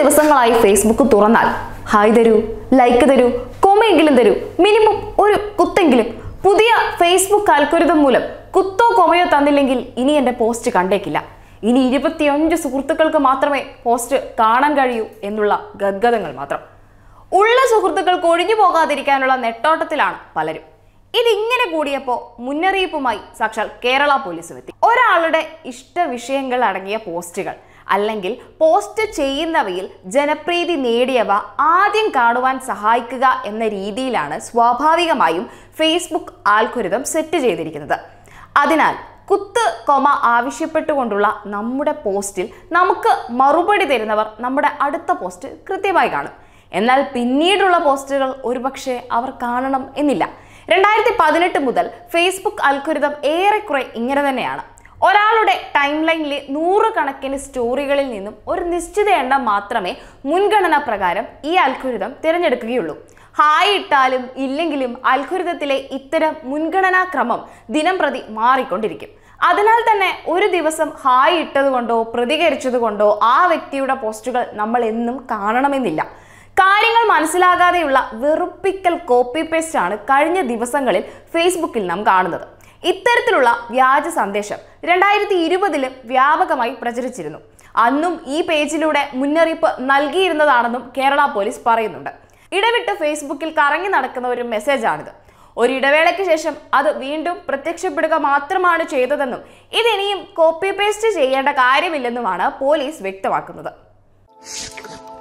ദിവസങ്ങളായി ഫേസ്ബുക്ക് തുറന്നാൽ ഹായ് തരൂ ലൈക്ക് തരൂ കൊമയെങ്കിലും തരൂ മിനിമം ഒരു കുത്തെങ്കിലും പുതിയ ഫേസ്ബുക്ക് അൽക്കുരിതം മൂലം കുത്തോ കൊമയോ തന്നില്ലെങ്കിൽ ഇനി എൻ്റെ പോസ്റ്റ് കണ്ടേക്കില്ല ഇനി ഇരുപത്തിയഞ്ച് സുഹൃത്തുക്കൾക്ക് മാത്രമേ പോസ്റ്റ് കാണാൻ കഴിയൂ എന്നുള്ള ഗദ്ഗതങ്ങൾ മാത്രം ഉള്ള സുഹൃത്തുക്കൾക്ക് ഒഴിഞ്ഞു പോകാതിരിക്കാനുള്ള നെട്ടോട്ടത്തിലാണ് പലരും ഇതിങ്ങനെ കൂടിയപ്പോൾ മുന്നറിയിപ്പുമായി സാക്ഷാൽ കേരള പോലീസും എത്തി ഒരാളുടെ ഇഷ്ട വിഷയങ്ങൾ അടങ്ങിയ പോസ്റ്റുകൾ അല്ലെങ്കിൽ പോസ്റ്റ് ചെയ്യുന്നവയിൽ ജനപ്രീതി നേടിയവ ആദ്യം കാണുവാൻ സഹായിക്കുക എന്ന രീതിയിലാണ് സ്വാഭാവികമായും ഫേസ്ബുക്ക് ആൽഗോരിതം സെറ്റ് ചെയ്തിരിക്കുന്നത് അതിനാൽ കുത്ത് കൊമ ആവശ്യപ്പെട്ടുകൊണ്ടുള്ള നമ്മുടെ പോസ്റ്റിൽ നമുക്ക് മറുപടി തരുന്നവർ നമ്മുടെ അടുത്ത പോസ്റ്റ് കൃത്യമായി കാണും എന്നാൽ പിന്നീടുള്ള പോസ്റ്റുകൾ ഒരുപക്ഷെ അവർ കാണണം എന്നില്ല രണ്ടായിരത്തി പതിനെട്ട് മുതൽ ഫേസ്ബുക്ക് അൽഗോരിതം ഏറെക്കുറെ ഇങ്ങനെ തന്നെയാണ് ഒരാളുടെ ടൈം ലൈനിലെ നൂറുകണക്കിന് സ്റ്റോറികളിൽ നിന്നും ഒരു നിശ്ചിത എണ്ണം മാത്രമേ മുൻഗണനാ പ്രകാരം ഈ അൽഗോരിതം തിരഞ്ഞെടുക്കുകയുള്ളൂ ഹായ് ഇട്ടാലും ഇല്ലെങ്കിലും അൽഗോരിതത്തിലെ ഇത്തരം മുൻഗണനാ ക്രമം ദിനം പ്രതി മാറിക്കൊണ്ടിരിക്കും അതിനാൽ തന്നെ ഒരു ദിവസം ഹായ് ഇട്ടതുകൊണ്ടോ പ്രതികരിച്ചതുകൊണ്ടോ ആ വ്യക്തിയുടെ പോസ്റ്റുകൾ നമ്മൾ എന്നും കാണണമെന്നില്ല കാര്യങ്ങൾ മനസ്സിലാകാതെയുള്ള വെറുപ്പിക്കൽ കോപ്പി പേസ്റ്റ് ആണ് കഴിഞ്ഞ ദിവസങ്ങളിൽ ഫേസ്ബുക്കിൽ നാം കാണുന്നത് ഇത്തരത്തിലുള്ള വ്യാജ സന്ദേശം രണ്ടായിരത്തി ഇരുപതിലും വ്യാപകമായി പ്രചരിച്ചിരുന്നു അന്നും ഈ പേജിലൂടെ മുന്നറിയിപ്പ് നൽകിയിരുന്നതാണെന്നും കേരള പോലീസ് പറയുന്നുണ്ട് ഇടവിട്ട് ഫേസ്ബുക്കിൽ കറങ്ങി നടക്കുന്ന ഒരു മെസ്സേജാണിത് ഒരു ഇടവേളയ്ക്ക് ശേഷം അത് വീണ്ടും പ്രത്യക്ഷപ്പെടുക മാത്രമാണ് ചെയ്തതെന്നും ഇതിനിയും കോപ്പി പേസ്റ്റ് ചെയ്യേണ്ട കാര്യമില്ലെന്നുമാണ് പോലീസ് വ്യക്തമാക്കുന്നത്